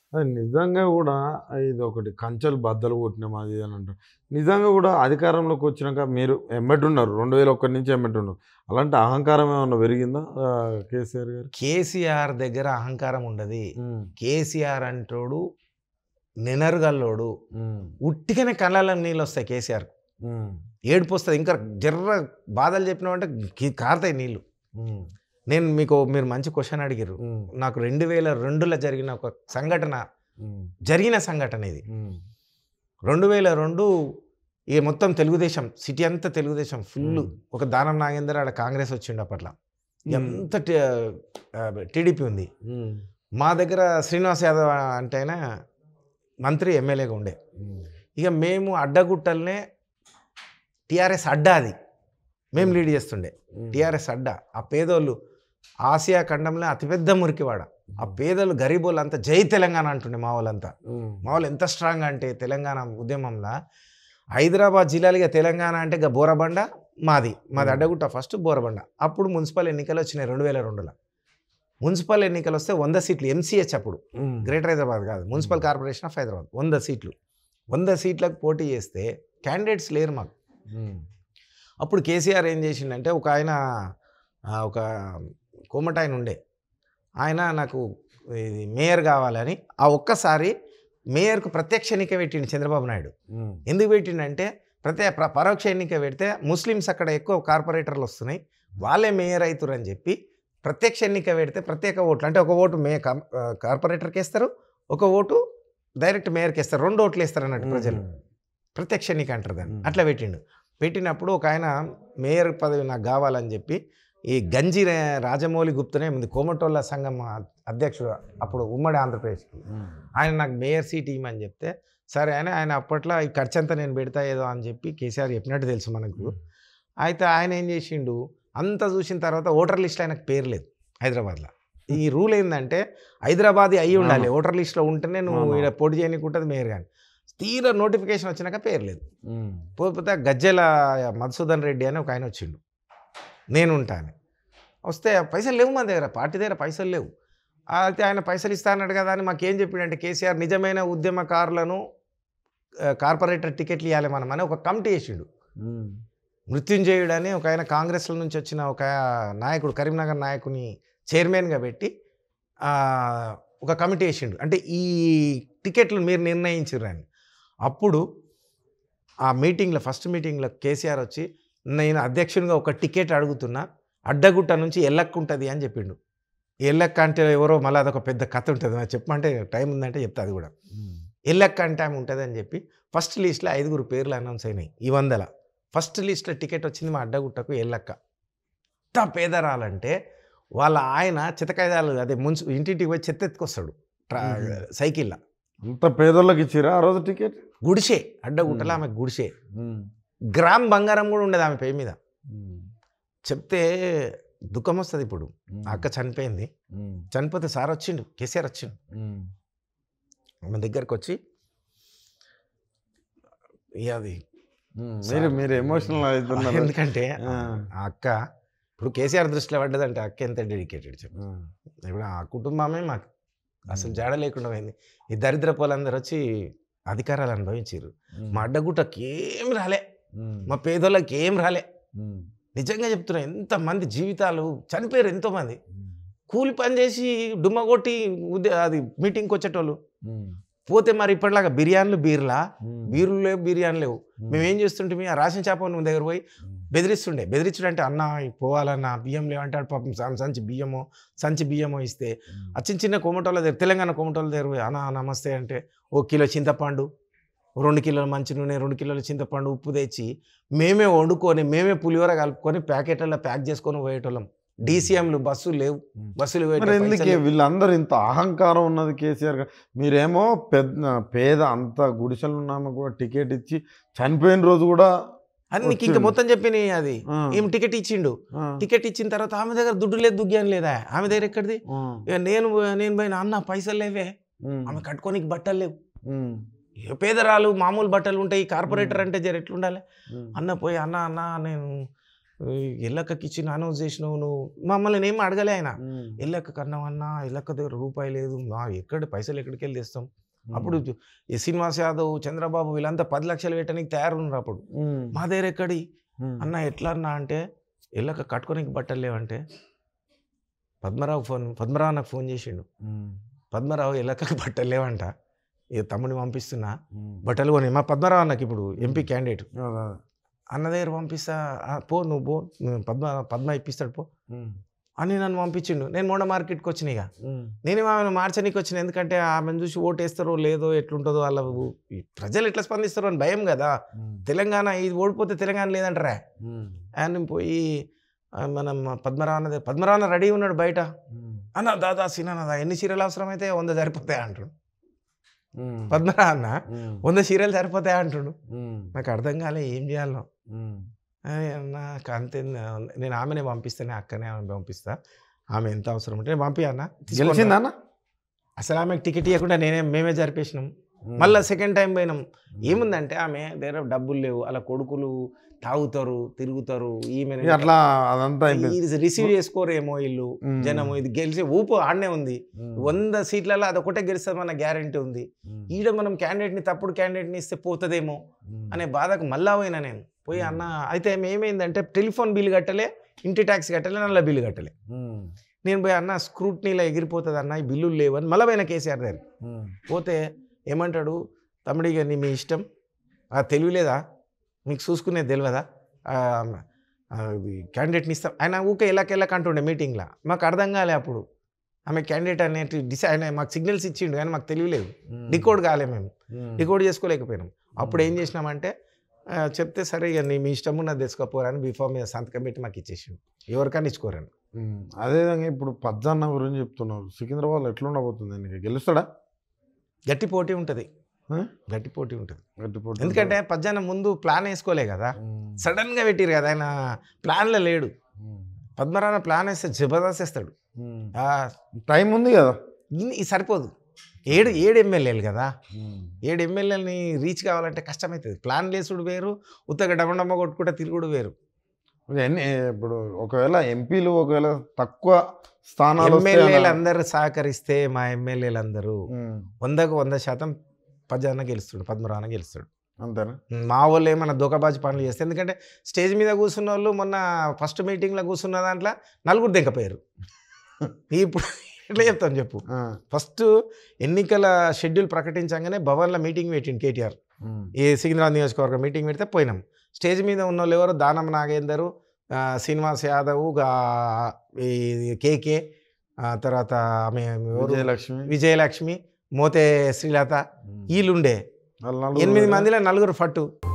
అది నిజంగా కూడా ఇది ఒకటి కంచెలు బద్దలు కొట్టినాం అది ఇది అని అంటారు నిజంగా కూడా అధికారంలోకి వచ్చినాక మీరు ఎమ్మటి ఉన్నారు రెండు వేల ఒకటి నుంచి ఎమ్మటి ఉన్నారు అలాంటి అహంకారం ఏమన్నా పెరిగిందా ఆ, కేసీఆర్ గారు కేసీఆర్ దగ్గర అహంకారం ఉండదు కేసీఆర్ అంటోడు నినరుగల్లోడు ఉట్టిగానే కళ్ళలో నీళ్ళు వస్తాయి కేసీఆర్ ఏడుపు వస్తుంది ఇంకా జర్ర బాధలు చెప్పినామంటే కి- కారుతాయి నీళ్ళు నేను మీకు మీరు మంచి క్వశ్చన్ అడిగారు నాకు రెండు వేల రెండులో జరిగిన ఒక సంఘటన జరిగిన సంఘటన ఇది రెండు వేల రెండు ఈ మొత్తం తెలుగుదేశం సిటీ అంతా తెలుగుదేశం ఫుల్ మ్మ్. ఒక దానం నాగేందర్ ఆడ కాంగ్రెస్ వచ్చిండు అప్పట్లో ఎంత టీడీపీ ఉంది మా దగ్గర శ్రీనివాస్ యాదవ్ అంటే ఆయన మంత్రి ఎమ్మెల్యేగా ఉండే ఇక మేము అడ్డగుట్టలనే టీఆర్ఎస్ అడ్డా అది మేము లీడ్ చేస్తుండే టీఆర్ఎస్ అడ్డా ఆ పేదోళ్ళు ఆసియా ఖండంలో అతిపెద్ద మురికివాడ ఆ పేదలు గరీబోళ్ళు అంతా జై తెలంగాణ అంటుండే మా వాళ్ళంతా మా వాళ్ళు ఎంత స్ట్రాంగ్ అంటే తెలంగాణ ఉద్యమంలో హైదరాబాద్ జిల్లాలుగా తెలంగాణ అంటే ఇక బోరబండ మాది మాది అడ్డగుట్ట ఫస్ట్ బోరబండ అప్పుడు మున్సిపల్ ఎన్నికలు వచ్చినాయి రెండు వేల రెండులో మున్సిపల్ ఎన్నికలు వస్తే వంద సీట్లు ఎంసీహెచ్ అప్పుడు గ్రేటర్ హైదరాబాద్ కాదు మున్సిపల్ కార్పొరేషన్ ఆఫ్ హైదరాబాద్ వంద సీట్లు వంద సీట్లకు పోటీ చేస్తే క్యాండిడేట్స్ లేరు మాకు అప్పుడు కేసీఆర్ ఏం చేసిండంటే ఒక ఆయన ఆ, ఒక కోమట ఆయన ఉండే ఆయన నాకు ఇది మేయర్ కావాలని ఆ ఒక్కసారి మేయర్కు ప్రత్యక్ష ఎన్నిక పెట్టిండు చంద్రబాబు నాయుడు ఎందుకు పెట్టిండంటే ప్రత్యే ప్ర- పరోక్ష ఎన్నిక పెడితే ముస్లిమ్స్ అక్కడ ఎక్కువ కార్పొరేటర్లు వస్తున్నాయి వాళ్ళే మేయర్ అవుతారు అని చెప్పి ప్రత్యక్ష ఎన్నిక పెడితే ప్రత్యేక ఓట్లు అంటే ఒక ఓటు మే కం- ఆ, కార్పొరేటర్కి వేస్తారు ఒక ఓటు డైరెక్ట్ మేయర్కి వేస్తారు రెండు ఓట్లు వేస్తారు అన్నట్టు ప్రజలు ప్రత్యక్ష ఎన్నిక అంటారు దాన్ని మ్మ్. అట్లా పెట్టిండు పెట్టినప్పుడు ఒక ఆయన మేయర్ పదవి నాకు కావాలని చెప్పి ఈ గంజి రా- రాజమౌళి గుప్తనే ఉంది కోమటోళ్ళ సంఘం అధ్యక్షుడు అప్పుడు ఉమ్మడి ఆంధ్రప్రదేశ్ ఆయన నాకు మేయర్ సీట్ ఇవ్వమని చెప్తే సరే అని ఆయన అప్పట్లో ఈ ఖర్చు అంతా నేను పెడతా ఏదో అని చెప్పి కేసీఆర్ చెప్పినట్టు తెలుసు మనకు అయితే ఆయన ఏం చేసిండు అంతా చూసిన తర్వాత ఓటర్ లిస్ట్లో ఆయనకు పేరు లేదు హైదరాబాద్లో ఈ రూల్ ఏంటంటే హైదరాబాద్ అయ్యి ఉండాలి అవును. ఓటర్ లిస్ట్లో ఉంటేనే నువ్వు అవును. ఇక్కడ పోటీ చేయడానికి ఉంటుంది మేయర్ కానీ తీరా నోటిఫికేషన్ వచ్చినాక పేరు లేదు పోతే గజ్జెల మధుసూదన్ రెడ్డి అని ఒక ఆయన వచ్చిండు నేను ఉంటాను వస్తే పైసలు లేవు మన దగ్గర పార్టీ దగ్గర పైసలు లేవు అయితే ఆయన పైసలు ఇస్తా అన్నాడు కదా అని మాకేం చెప్పిండంటే కేసీఆర్ నిజమైన ఉద్యమకారులను ఆ, కార్పొరేటర్ టికెట్లు ఇవ్వాలి మనం అని ఒక కమిటీ వేసిండు మృత్యుంజయుడు అని ఒక ఆయన కాంగ్రెస్ల నుంచి వచ్చిన ఒక నాయకుడు కరీంనగర్ నాయకుని చైర్మన్గా పెట్టి ఆ, ఒక కమిటీ వేసిండు అంటే ఈ టికెట్లు మీరు నిర్ణయించారు అని అప్పుడు ఆ మీటింగ్లో ఫస్ట్ మీటింగ్లో కేసీఆర్ వచ్చి నేను అధ్యక్షునిగా ఒక టికెట్ అడుగుతున్నా అడ్డగుట్ట నుంచి ఎల్లక్క ఉంటుంది అని చెప్పిండు ఎల్లక్క అంటే ఎవరో మళ్ళీ అదొక పెద్ద కథ ఉంటుంది నాకు చెప్పమంటే టైం ఉందంటే చెప్తా అది కూడా ఎల్లక్క అంటే ఆమె ఉంటుంది అని చెప్పి ఫస్ట్ లిస్ట్లో ఐదుగురు పేర్లు అనౌన్స్ అయినాయి ఈ వందల ఫస్ట్ లిస్ట్లో టికెట్ వచ్చింది మా అడ్డగుట్టకు ఎల్లక్క ఎంత పేదరాలంటే వాళ్ళ ఆయన చితకాయదాలు అదే మున్సి ఇంటింటికి పోయి చెత్త ఎత్తుకొస్తాడు ట్రా మ్మ్. సైకిల్లో అంత పేదోళ్ళకి ఇచ్చిరా ఆ రోజు టికెట్ గుడిసే అడ్డగుట్టలో ఆమె గుడిసే గ్రామ్ బంగారం కూడా ఉండదు ఆమె పేరు మీద చెప్తే దుఃఖం వస్తుంది ఇప్పుడు ఆ అక్క చనిపోయింది చనిపోతే సార్ వచ్చిండు కేసీఆర్ వచ్చిండు ఆమె దగ్గరకు వచ్చి ఇక అది మీరు మీరు ఎమోషనల్ అవుతున్నారు ఎందుకంటే ఆ. ఆ అక్క ఇప్పుడు కేసీఆర్ దృష్టిలో పడ్డదంటే అక్క ఎంత డెడికేటెడ్ చెప్పు ఇప్పుడు ఆ కుటుంబమే మాకు అసలు జాడ లేకుండా పోయింది ఈ దరిద్ర పోలందరూ వచ్చి అధికారాలు అనుభవించారు మా అడ్డగుట్టకి ఏం రాలే మా పేదోళ్ళకి ఏం రాలే నిజంగా చెప్తున్నా ఎంతమంది జీవితాలు చనిపోయారు ఎంతోమంది కూలి పని చేసి డుమ్మ కొట్టి ఉద్య- అది మీటింగ్కి వచ్చేటోళ్ళు పోతే మరి ఇప్పటిలాగా బిర్యానీలు బీర్లా బీర్లు లేవు బిర్యానీ లేవు మేము ఏం చేస్తుంటే ఆ రాసిన చేప నువ్వు దగ్గర పోయి బెదిరిస్తుండే బెదిరించుడు అంటే అన్న పోవాలన్న బియ్యం లేవంటాడు పాపం సం- సంచి బియ్యమో సంచి బియ్యమో ఇస్తే ఆ చిన్న చిన్న కోమటోళ్ళ దగ్గర తెలంగాణ కోమటోళ్ళ దగ్గర పోయి అన్న నమస్తే అంటే ఓ కిలో చింతపండు ఓ రెండు కిలోల మంచి నూనె రెండు కిలోల చింతపండు ఉప్పు తెచ్చి మేమే వండుకొని మేమే పులిహోర కలుపుకొని ప్యాకెట్లలో ప్యాక్ చేసుకొని పోయేటోళ్ళం డీసీఎంలు బస్సులు లేవు బస్సులు మరి పోయేటోళ్ళం, ఎందుకే పైసలు లేవు. వీళ్ళందరూ ఇంత అహంకారం ఉన్నది కేసీఆర్ గారు మీరేమో పెద్ద పేద అంత గుడిసెలు ఉన్నాము కూడా టికెట్ ఇచ్చి చనిపోయిన రోజు కూడా అని నీకు ఇంకా వచ్చింది. మొత్తం చెప్పిన అది ఆ, ఏం టికెట్ ఇచ్చిండు ఆ, టికెట్ ఇచ్చిన తర్వాత ఆమె దగ్గర దుడ్డు లేదు దుగ్గాని లేదా ఆమె దగ్గర ఎక్కడిది ఆ, ఇక నేను నేను పోయిన అన్న పైసలు లేవే ఉమ్, ఆమె కట్టుకోనికి బట్టలు లేవు ఉమ్, ఏ పేదరాలు మామూలు బట్టలు ఉంటాయి కార్పొరేటర్ అంటే జర ఎట్లుండాలి ఉమ్, అన్న పోయి అన్న అన్న నేను ఎల్లక్కకి ఇచ్చి అనౌన్స్ చేసినావు నువ్వు మమ్మల్ని ఏం అడగలే ఆయన ఎల్లక్క కన్నామన్నా ఎల్లక్క దగ్గర రూపాయి లేదు మా ఎక్కడ పైసలు ఎక్కడికి వెళ్ళి తెస్తాం అప్పుడు ఈ శ్రీనివాస్ యాదవ్ చంద్రబాబు వీళ్ళంతా పది లక్షలు పెట్టడానికి తయారున్నారు అప్పుడు మా దగ్గర ఎక్కడి అన్న ఎట్లా అన్నా అంటే ఎల్లక్క కట్టుకోనికి బట్టలు లేవంటే పద్మరావు ఫోన్ పద్మరావు నాకు ఫోన్ చేసిండు పద్మరావు ఎల్లక్కకి బట్టలు లేవంట ఇక తమ్ముడిని పంపిస్తున్నా బట్టలు కొని మా పద్మరావు అన్నకి ఇప్పుడు ఎంపీ క్యాండిడేట్ అన్న దగ్గర పంపిస్తా "ఆ, పో నువ్వు పో నువ్వు పద్మ పద్మ ఇప్పిస్తాడు పో అని నన్ను పంపించిండు నేను మొండ మార్కెట్కి వచ్చిన ఇక నేను ఆమెను మార్చనీకి వచ్చిన ఎందుకంటే ఆమెను చూసి ఓటేస్తారో లేదో ఎట్లుంటుందో వాళ్ళ ఊ- ఈ ప్రజలు ఎట్లా స్పందిస్తారో అని భయం కదా తెలంగాణ ఇది ఓడిపోతే తెలంగాణ లేదంటారా ఆయన పోయి ఆ, మనం పద్మరావు అన్నది పద్మరావు అన్న రెడీ ఉన్నాడు బయట అన్న దాదా సినా ఎన్ని చీరలు అవసరమైతే వంద సరిపోతాయి అంటాడు పద్మరావు అన్న వంద చీరలు సరిపోతాయి అంటాడు నాకు అర్థం కాలే ఏం చేయాలో అని నాకు అంతే నేను ఆమెనే పంపిస్తానే అక్కనే ఆమె పంపిస్తా ఆమె ఎంత అవసరం ఉంటే నేను పంపి అన్న తీసుకోండి. గెలిచిందా అసలు ఆమెకు టికెట్ ఇవ్వకుండా నేనే మేమే జరిపేసినాం మళ్ళీ సెకండ్ టైం పోయినాం ఏముందంటే ఆమె దగ్గర డబ్బులు లేవు అలా కొడుకులు తాగుతారు తిరుగుతారు ఈమె ఇక అట్లా అదంతా అయిపోయింది రిసీవ్ చేసుకోరేమో వీళ్ళు ఉమ్. జనము ఇది గెలిచే ఊపు ఆడనే ఉంది ఉమ్. వంద సీట్లలో అదొకటే గెలుస్తుంది గ్యారంటీ ఉంది ఉమ్. ఈడ మనం క్యాండిడేట్ని తప్పుడు క్యాండిడేట్ని ఇస్తే పోతుందేమో ఉమ్. అనే బాధకు మళ్ళా పోయినా నేను పోయి అన్న అయితే ఏమైందంటే టెలిఫోన్ బిల్ కట్టలే ఇంటి ట్యాక్స్ కట్టలే నల్ల బిల్లు కట్టలే ఉమ్. నేను పోయి అన్న స్క్రూట్నీలో ఎగిరిపోతుంది అన్న ఈ బిల్లులు లేవని మళ్ళీ పోయిన కేసీఆర్ దగ్గర ఉమ్. పోతే ఏమంటాడు తమ్ముడి ఇక నీ మీ ఇష్టం ఆ తెలియలేదా మీకు చూసుకునేది తెలియదా ఆ, ఆ, ఇది క్యాండిడేట్ని ఇస్తాం ఆయన ఊకే ఎలాక ఎలాక అంటుండే మీటింగ్లో మాకు అర్థం కాలే అప్పుడు ఆమె క్యాండిడేట్ అనేది డిసైడ్ ఆయన మాకు సిగ్నల్స్ ఇచ్చిండు కానీ మాకు తెలియలేదు ఉమ్. డికోడ్ కాలే మేము ఉమ్. డికోడ్ చేసుకోలేకపోయినాం అప్పుడు ఏం చేసినామంటే ఆ, చెప్తే సరే ఇక నీ మీ ఇష్టం ఉన్నది తెచ్చుకోపోరని బిఫోర్ మీద సంతకం పెట్టి మాకు ఇచ్చేసిండు ఎవరికైనా ఇచ్చుకోరని ఉమ్. అదేవిధంగా ఇప్పుడు పజ్జన్న గురించి చెప్తున్నావు సికింద్రాబాద్ ఎట్లుండబోతుంది నీకు గెలుస్తాడా గట్టి పోటీ ఉంటుంది ఆ? గట్టి పోటీ ఉంటుంది గట్టి పోటీ ఎందుకంటే పద్యాన ముందు ప్లాన్ వేసుకోలే కదా ఉమ్. సడన్గా పెట్టిరు కదా ఆయన ప్లాన్లో లేడు ఉమ్. పద్మరాణ ప్లాన్ వేస్తే జబర్దస్త్ వేస్తాడు ఉమ్. ఆ, టైం ఉంది కదా ఇన్ని- ఇది సరిపోదు ఏడు ఏడు ఎమ్మెల్యేలు కదా ఉమ్. ఏడు ఎమ్మెల్యేలని రీచ్ కావాలంటే కష్టమవుతుంది ప్లాన్ లేసుడు వేరు ఉత్తగా డమ్మడమ్మ కొట్టుకుంటే తిరుగుడు వేరు ఇప్పుడు ఎన్ని ఇప్పుడు ఒకవేళ ఎంపీలు ఒకవేళ తక్కువ స్థానాలు వస్తే ఎమ్మెల్యేలు అలా- అందరూ సహకరిస్తే మా ఎమ్మెల్యేలు అందరూ ఉమ్. వందకు వంద శాతం పద్యాన గెలుస్తాడు పద్మరాణ గెలుస్తాడు అంతేనా మా వాళ్ళు ఏమన్నా దోకబాజు పనులు చేస్తే ఎందుకంటే స్టేజ్ మీద కూర్చున్న వాళ్ళు మొన్న ఫస్ట్ మీటింగ్లో కూర్చున్న దాంట్లో నలుగురు దింకపోయారు ఇప్పుడు ఎట్లా చెప్తాను చెప్పు ఆ. ఫస్ట్ ఎన్నికల షెడ్యూల్ ప్రకటించగానే భవన్లో మీటింగ్ పెట్టిండు కేటీఆర్ ఉమ్. ఈ సికింద్రాబాద్ నియోజకవర్గం మీటింగ్ పెడితే పోయినాం స్టేజ్ మీద ఉన్న వాళ్ళు ఎవరు దానం నాగేందరు ఆ, శ్రీనివాస్ యాదవ్ గా- ఈ కేకే ఆ, తర్వాత ఆమె ఎవరు? విజయలక్ష్మి విజయలక్ష్మి మోతే శ్రీలత ఉమ్. వీళ్ళుండే వాళ్ళ నలుగురు ఎనిమిది వేరే- మందిలో నలుగురు ఫట్టు